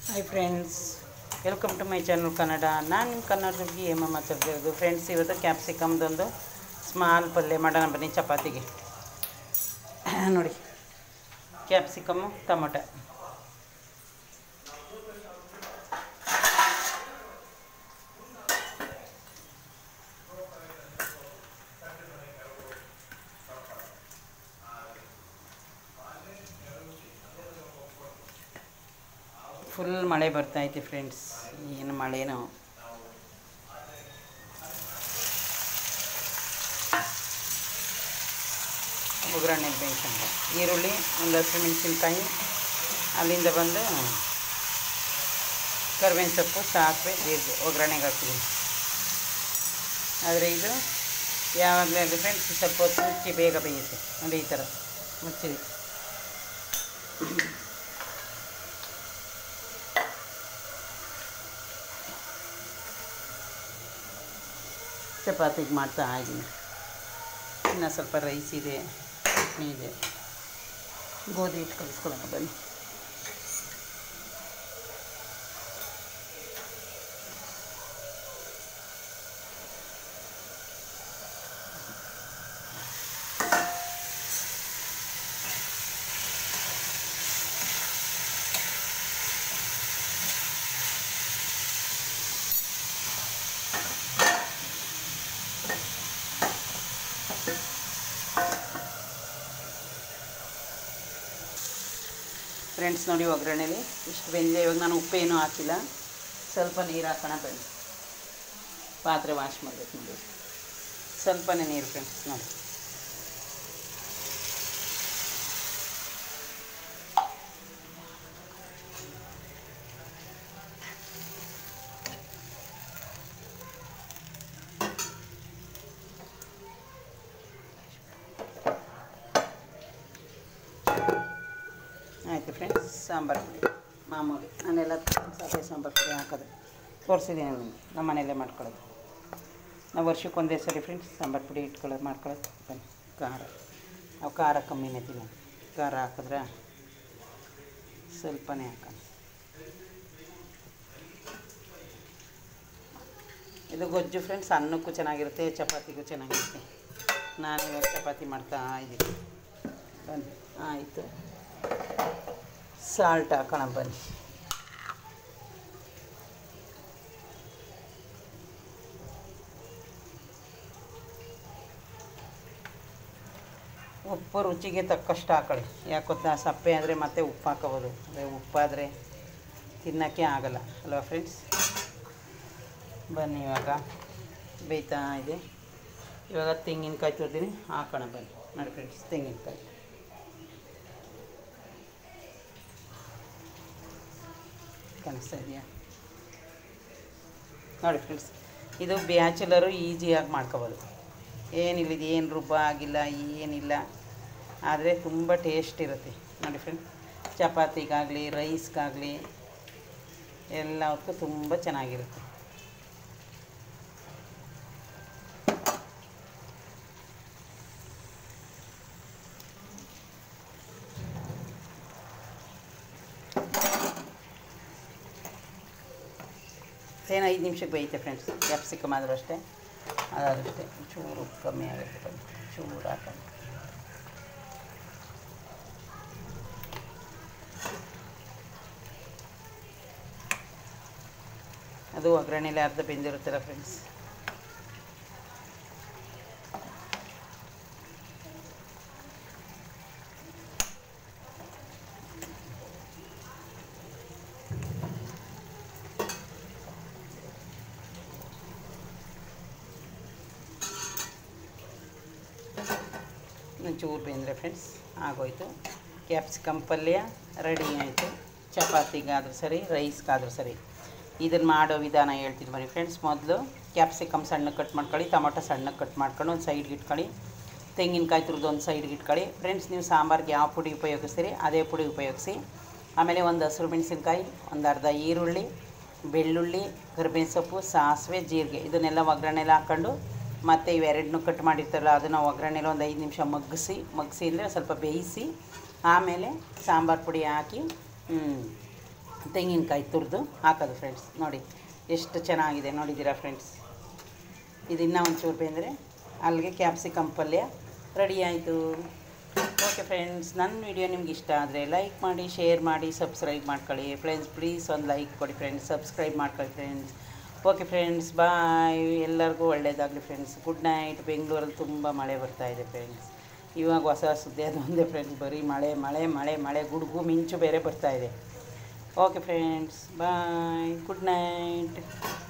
hi friends welcome to my channel Kannada ನಾನು ನಿಮ್ಮ ಕನ್ನಡದಲ್ಲಿ ಹೇಮ ಮಾತಾಡ್ತಿರೋದು ಫ್ರೆಂಡ್ಸ್ ಇವತ್ತು ಕ್ಯಾಪ್ಸಿಕಮ್ದೊಂದು ಸ್ಮಾಲ್ ಪಲ್ಯ ಮಾಡೋಣ ಬನ್ನಿ ಚಪಾತಿಗೆ ನೋಡಿ ಕ್ಯಾಪ್ಸಿಕಮ್ಮು ಟೊಮೊಟೊ ಫುಲ್ ಮಳೆ ಬರ್ತೈತೆ ಫ್ರೆಂಡ್ಸ್ ಏನು ಮಳೆನೋ ಒಗ್ಗರಣೆ ಬೇಯಿಸ್ಕೊಂಡು ಈರುಳ್ಳಿ ಒಂದು ಹಸಿರು ಮೆಣಸಿನ್ಕಾಯಿ ಅಲ್ಲಿಂದ ಬಂದು ಕರ್ಬೇವಿನ ಸೊಪ್ಪು ಸಾಸಿವೆ ಜೀರಿಗೆ ಒಗ್ಗರಣೆಗೆ ಹಾಕ್ತೀನಿ ಆದರೆ ಇದು ಯಾವಾಗಲೇ ಆಗಲಿ ಫ್ರೆಂಡ್ಸ್ ಸ್ವಲ್ಪ ಹೊತ್ತು ಮುಚ್ಚಿ ಬೇಗ ಬೇಯುತ್ತೆ ನೋಡಿ ಈ ಥರ ಮುಚ್ಚಿದೆ ಚಪಾತಿಗೆ ಮಾಡ್ತಾ ಇದ್ದೀನಿ ಇನ್ನು ಸ್ವಲ್ಪ ರೈಸ್ ಇದೆ ಚಟ್ನಿ ಇದೆ ಗೋಧಿ ಹಿಟ್ಟು ಕಲಿಸ್ಕೊಳ್ಳೋಣ ಬನ್ನಿ ಫ್ರೆಂಡ್ಸ್ ನೋಡಿ ಒಗ್ಗರಣೆಲಿ ಇಷ್ಟು ಬೆಂದಿದೆ ಇವಾಗ ನಾನು ಉಪ್ಪೇನೂ ಹಾಕಿಲ್ಲ ಸ್ವಲ್ಪ ನೀರು ಹಾಕೋಣ ಬನ್ನಿ ಪಾತ್ರೆ ವಾಶ್ ಮಾಡಬೇಕು ನೋಡಿ ಸ್ವಲ್ಪನೇ ನೀರು ಫ್ರೆಂಡ್ಸ್ ನೋಡಿ ಆಯಿತು ಫ್ರೆಂಡ್ಸ್ ಸಾಂಬಾರು ಪುಡಿ ಮಾಮೂಲಿ ನಾನೆಲ್ಲ ಸಾಸಿವೆ ಸಾಂಬಾರು ಪುಡಿ ಹಾಕೋದು ತೋರಿಸಿದ್ದೀನಿ ನಿಮಗೆ ನಮ್ಮ ಮನೆಯಲ್ಲೇ ಮಾಡ್ಕೊಳ್ಳೋದು ನಾವು ವರ್ಷಕ್ಕೆ ಒಂದೇ ಸರಿ ಫ್ರೆಂಡ್ಸ್ ಸಾಂಬಾರು ಪುಡಿ ಇಟ್ಕೊಳ್ಳೋದು ಮಾಡ್ಕೊಳ್ಳೋದು ಬನ್ನಿ ಖಾರ ನಾವು ಖಾರ ಕಮ್ಮಿನೇ ತಿನ್ನೋದು ಖಾರ ಹಾಕಿದ್ರೆ ಸ್ವಲ್ಪನೇ ಹಾಕೋಣ ಇದು ಗೊಜ್ಜು ಫ್ರೆಂಡ್ಸ್ ಅನ್ನಕ್ಕೂ ಚೆನ್ನಾಗಿರುತ್ತೆ ಚಪಾತಿಗೂ ಚೆನ್ನಾಗಿರುತ್ತೆ ನಾನು ಇವಾಗ ಚಪಾತಿ ಮಾಡ್ತಾ ಇದ್ದೀನಿ ಬನ್ನಿ ಆಯಿತು ಸಾಲ್ಟ್ ಹಾಕೋಣ ಬನ್ನಿ ಉಪ್ಪು ರುಚಿಗೆ ತಕ್ಕಷ್ಟು ಹಾಕೊಳ್ಳಿ ಯಾಕೆ ಗೊತ್ತಾ ಸಪ್ಪೆ ಆದರೆ ಮತ್ತೆ ಉಪ್ಪು ಹಾಕೋಬೋದು ಅದೇ ಉಪ್ಪಾದರೆ ತಿನ್ನೋಕ್ಕೆ ಆಗಲ್ಲ ಅಲ್ವಾ ಫ್ರೆಂಡ್ಸ್ ಬನ್ನಿ ಇವಾಗ ಬೇಯ್ತಾ ಇದೆ ಇವಾಗ ತೆಂಗಿನಕಾಯಿ ತುರಿದೀನಿ ಹಾಕೋಣ ಬನ್ನಿ ನೋಡಿ ಫ್ರೆಂಡ್ಸ್ ತೆಂಗಿನಕಾಯಿ ಕಾಣಿಸ್ತಾ ಇದೆಯಾ ನೋಡಿ ಫ್ರೆಂಡ್ಸ್ ಇದು ಬ್ಯಾಚುಲರು ಈಸಿಯಾಗಿ ಮಾಡ್ಕೋಬೋದು ಏನಿಲ್ಲ ಇದು ಏನು ರುಬ್ಬ ಆಗಿಲ್ಲ ಏನಿಲ್ಲ ಆದರೆ ತುಂಬ ಟೇಸ್ಟ್ ಇರುತ್ತೆ ನೋಡಿ ಫ್ರೆಂಡ್ ಚಪಾತಿಗಾಗಲಿ ರೈಸ್ಗಾಗಲಿ ಎಲ್ಲದಕ್ಕೂ ತುಂಬ ಚೆನ್ನಾಗಿರುತ್ತೆ ಏನು ಐದು ನಿಮಿಷಕ್ಕೆ ಬೇಯುತ್ತೆ ಫ್ರೆಂಡ್ಸ್ ಕ್ಯಾಪ್ಸಿಕಮ್ ಆದರೂ ಅಷ್ಟೇ ಅದಾದಷ್ಟೇ ಚೂರು ಕಮ್ಮಿ ಆಗುತ್ತೆ ಬನ್ನಿ ಚೂರು ಹಾಕೊಂಡು ಅದು ಒಗ್ಗರಣೆಲಿ ಅರ್ಧ ಬೆಂದಿರುತ್ತಲ್ಲ ಫ್ರೆಂಡ್ಸ್ ಚೂರು ಬೆಂದರೆ ಫ್ರೆಂಡ್ಸ್ ಆಗೋಯ್ತು ಕ್ಯಾಪ್ಸಿಕಮ್ ಪಲ್ಯ ರೆಡಿ ಆಯಿತು ಚಪಾತಿಗಾದರೂ ಸರಿ ರೈಸ್ಗಾದರೂ ಸರಿ ಇದನ್ನು ಮಾಡೋ ವಿಧಾನ ಹೇಳ್ತೀನಿ ಬನ್ನಿ ಫ್ರೆಂಡ್ಸ್ ಮೊದಲು ಕ್ಯಾಪ್ಸಿಕಮ್ ಸಣ್ಣಗೆ ಕಟ್ ಮಾಡ್ಕೊಳ್ಳಿ ಟೊಮೊಟೊ ಸಣ್ಣಗೆ ಕಟ್ ಮಾಡ್ಕೊಂಡು ಒಂದು ಸೈಡ್ಗೆ ಇಟ್ಕೊಳ್ಳಿ ತೆಂಗಿನಕಾಯಿ ತುರಿದು ಒಂದು ಸೈಡ್ಗೆ ಇಟ್ಕೊಳ್ಳಿ ಫ್ರೆಂಡ್ಸ್ ನೀವು ಸಾಂಬಾರ್ಗೆ ಯಾವ ಪುಡಿ ಉಪಯೋಗಿಸ್ತೀರಿ ಅದೇ ಪುಡಿ ಉಪಯೋಗಿಸಿ ಆಮೇಲೆ ಒಂದು ಹಸಿರು ಮೆಣಸಿನ್ಕಾಯಿ ಒಂದು ಅರ್ಧ ಈರುಳ್ಳಿ ಬೆಳ್ಳುಳ್ಳಿ ಕರಿಬೇವಿನ ಸೊಪ್ಪು ಸಾಸಿವೆ ಜೀರಿಗೆ ಇದನ್ನೆಲ್ಲ ಒಗ್ಗರಣೆಲ್ಲ ಹಾಕ್ಕೊಂಡು ಮತ್ತು ಇವೆರಡನ್ನೂ ಕಟ್ ಮಾಡಿರ್ತಾರಲ್ಲ ಅದನ್ನು ಒಗ್ಗರಣೆಲಿ ಒಂದು ಐದು ನಿಮಿಷ ಮಗ್ಗಿಸಿ ಮಗ್ಗಿಸಿ ಅಂದರೆ ಸ್ವಲ್ಪ ಬೇಯಿಸಿ ಆಮೇಲೆ ಸಾಂಬಾರು ಪುಡಿ ಹಾಕಿ ತೆಂಗಿನಕಾಯಿ ತುರಿದು ಹಾಕೋದು ಫ್ರೆಂಡ್ಸ್ ನೋಡಿ ಎಷ್ಟು ಚೆನ್ನಾಗಿದೆ ನೋಡಿದ್ದೀರಾ ಫ್ರೆಂಡ್ಸ್ ಇದು ಇನ್ನೂ ಒಂಚೂರು ಬೇಂದರೆ ಅಲ್ಲಿಗೆ ಕ್ಯಾಪ್ಸಿಕಮ್ ಪಲ್ಯ ರೆಡಿ ಆಯಿತು ಓಕೆ ಫ್ರೆಂಡ್ಸ್ ನನ್ನ ವಿಡಿಯೋ ನಿಮ್ಗೆ ಇಷ್ಟ ಆದರೆ ಲೈಕ್ ಮಾಡಿ ಶೇರ್ ಮಾಡಿ ಸಬ್ಸ್ಕ್ರೈಬ್ ಮಾಡ್ಕೊಳ್ಳಿ ಫ್ರೆಂಡ್ಸ್ ಪ್ಲೀಸ್ ಒಂದು ಲೈಕ್ ಕೊಡಿ ಫ್ರೆಂಡ್ಸ್ ಸಬ್ಸ್ಕ್ರೈಬ್ ಮಾಡ್ಕೊಳ್ಳಿ ಫ್ರೆಂಡ್ಸ್ ಓಕೆ ಫ್ರೆಂಡ್ಸ್ ಬಾಯ್ ಎಲ್ಲರಿಗೂ ಒಳ್ಳೆಯದಾಗಲಿ ಫ್ರೆಂಡ್ಸ್ ಗುಡ್ ನೈಟ್ ಬೆಂಗಳೂರಲ್ಲಿ ತುಂಬ ಮಳೆ ಬರ್ತಾ ಇದೆ ಫ್ರೆಂಡ್ಸ್ ಇವಾಗ ಹೊಸ ಸುದ್ದಿ ಅದು ಒಂದೇ ಫ್ರೆಂಡ್ಸ್ ಬರೀ ಮಳೆ ಮಳೆ ಮಳೆ ಮಳೆ ಗುಡುಗು ಮಿಂಚು ಬೇರೆ ಬರ್ತಾ ಇದೆ okay friends bye good night